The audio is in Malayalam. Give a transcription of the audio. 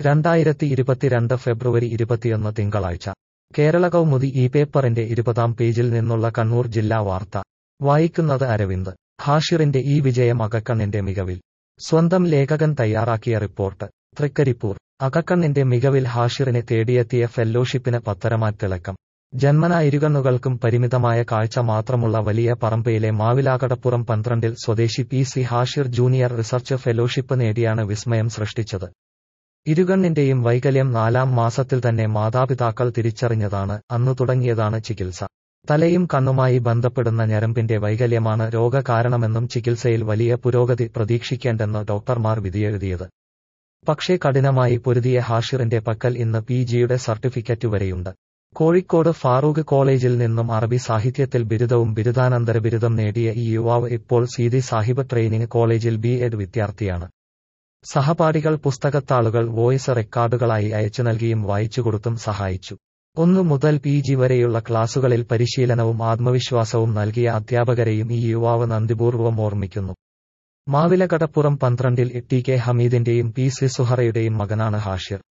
രണ്ടായിരത്തി ഇരുപത്തിരണ്ട് ഫെബ്രുവരി ഇരുപത്തിയൊന്ന് തിങ്കളാഴ്ച കേരള കൗമുദി ഈ പേപ്പറിന്റെ ഇരുപതാം പേജിൽ നിന്നുള്ള കണ്ണൂർ ജില്ലാ വാർത്ത വായിക്കുന്നത് അരവിന്ദ് ഹാഷിറിന്റെ ഈ വിജയം അകക്കണ്ണിന്റെ മികവിൽ സ്വന്തം ലേഖകൻ തയ്യാറാക്കിയ റിപ്പോർട്ട് തൃക്കരിപ്പൂർ അകക്കണ്ണിന്റെ മികവിൽ ഹാഷിറിനെ തേടിയെത്തിയ ഫെല്ലോഷിപ്പിന് പത്തരമാറ്റിളക്കം ജന്മനാ ഇരുകണ്ണുകൾക്കും പരിമിതമായ കാഴ്ച മാത്രമുള്ള വലിയ പറമ്പയിലെ മാവിലാകടപ്പുറം പന്ത്രണ്ടിൽ സ്വദേശി P C Hashir junior research fellowship നേടിയാണ് വിസ്മയം സൃഷ്ടിച്ചത് ഇരുകണ്ണിന്റെയും വൈകല്യം നാലാം മാസത്തിൽ തന്നെ മാതാപിതാക്കൾ തിരിച്ചറിഞ്ഞതാണ് അന്നു തുടങ്ങിയതാണ് ചികിത്സ തലയും കണ്ണുമായി ബന്ധപ്പെടുന്ന ഞരമ്പിന്റെ വൈകല്യമാണ് രോഗകാരണമെന്നും ചികിത്സയിൽ വലിയ പുരോഗതി പ്രതീക്ഷിക്കേണ്ടെന്ന് ഡോക്ടർമാർ വിധിയെഴുതിയത് പക്ഷേ കഠിനമായി പൊരുതിയ ഹാഷിറിന്റെ പക്കൽ ഇന്ന് പി ജിയുടെ സർട്ടിഫിക്കറ്റ് വരെയുണ്ട് കോഴിക്കോട് ഫാറൂഖ് കോളേജിൽ നിന്നും അറബി സാഹിത്യത്തിൽ ബിരുദവും ബിരുദാനന്തര ബിരുദം നേടിയ ഈ യുവാവ് ഇപ്പോൾ സീതി സാഹിബ് ട്രെയിനിങ് കോളേജിൽ ബി എഡ് വിദ്യാർത്ഥിയാണ് സഹപാഠികൾ പുസ്തകത്താളുകൾ വോയിസ് റെക്കോർഡുകളായി അയച്ചു നൽകിയും വായിച്ചുകൊടുത്തും സഹായിച്ചു ഒന്നു മുതൽ പി ജി വരെയുള്ള ക്ലാസുകളിൽ പരിശീലനവും ആത്മവിശ്വാസവും നൽകിയ അധ്യാപകരെയും ഈ യുവാവ് നന്ദിപൂർവ്വം ഓർമ്മിക്കുന്നു മാവിലകടപ്പുറം പന്ത്രണ്ടിൽ ടി കെ ഹമീദിന്റെയും പി സി സുഹറയുടെയും മകനാണ് ഹാഷിർ